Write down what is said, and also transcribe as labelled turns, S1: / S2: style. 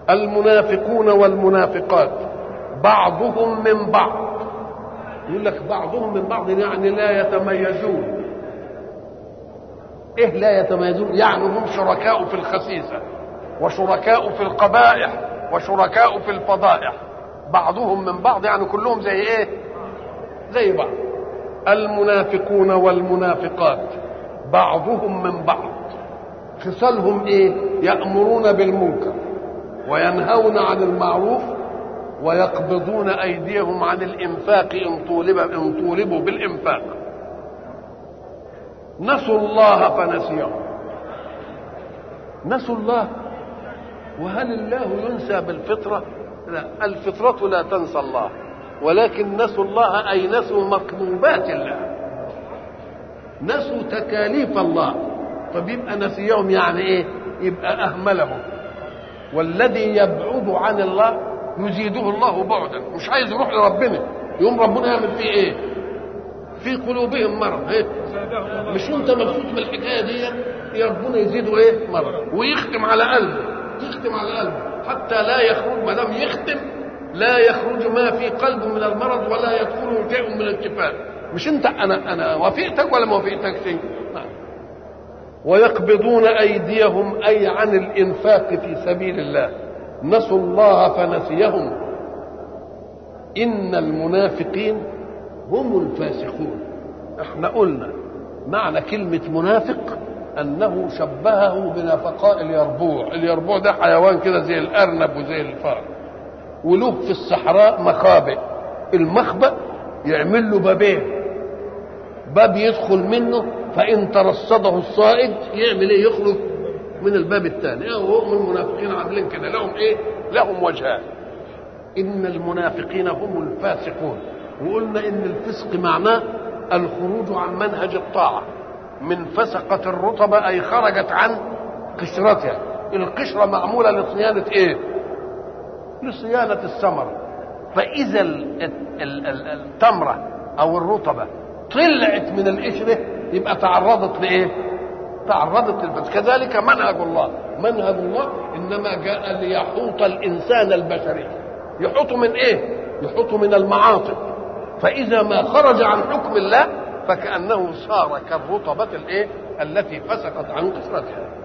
S1: المنافقون والمنافقات بعضهم من بعض يقول لك بعضهم من بعض يعني لا يتميزون ايه لا يتميزون يعني هم شركاء في الخسيسه وشركاء في القبائح وشركاء في الفضائح بعضهم من بعض يعني كلهم زي ايه زي بعض المنافقون والمنافقات بعضهم من بعض خصالهم ايه يأمرون بالمنكر وينهون عن المعروف ويقبضون ايديهم عن الانفاق ان طولب ان طولبوا بالانفاق نسوا الله فنسيهم نسوا الله وهل الله ينسى بالفطره لا الفطره لا تنسى الله ولكن نسوا الله اي نسوا مطلوبات الله نسوا تكاليف الله فبيبقى نسيهم يعني ايه يبقى اهملهم والذي يبعد عن الله يزيده الله بعدا مش عايز يروح لربنا يقوم ربنا يعمل فيه ايه في قلوبهم مرض ايه مش انت مبسوط من الحكايه دي يا ربنا يزيده ايه مرض ويختم على قلبه يختم على قلبه حتى لا يخرج ما دام يختم لا يخرج ما في قلبه من المرض ولا يدخله شيء من الشفاء مش انت انا انا وافقتك ولا ما وافقتك شيء نعم ويقبضون ايديهم اي عن الانفاق في سبيل الله نسوا الله فنسيهم ان المنافقين هم الفاسقون احنا قلنا معنى كلمة منافق أنه شبهه بنفقاء اليربوع اليربوع ده حيوان كده زي الأرنب وزي الفار وله في الصحراء مخابئ المخبأ يعمل له بابين باب يدخل منه فإن ترصده الصائد يعمل إيه يخرج من الباب الثاني هم المنافقين عاملين كده لهم إيه لهم وجهان إن المنافقين هم الفاسقون وقلنا إن الفسق معناه الخروج عن منهج الطاعة من فسقة الرطبة أي خرجت عن قشرتها القشرة معمولة لصيانة إيه لصيانة الثمرة فإذا التمرة أو الرطبة طلعت من القشرة يبقى تعرضت لإيه تعرضت للفسق كذلك منهج الله منهج الله إنما جاء ليحوط الإنسان البشري يحوط من إيه يحوط من المعاطف فإذا ما خرج عن حكم الله فكأنه صار كالرطبة الإيه التي فسقت عن قشرتها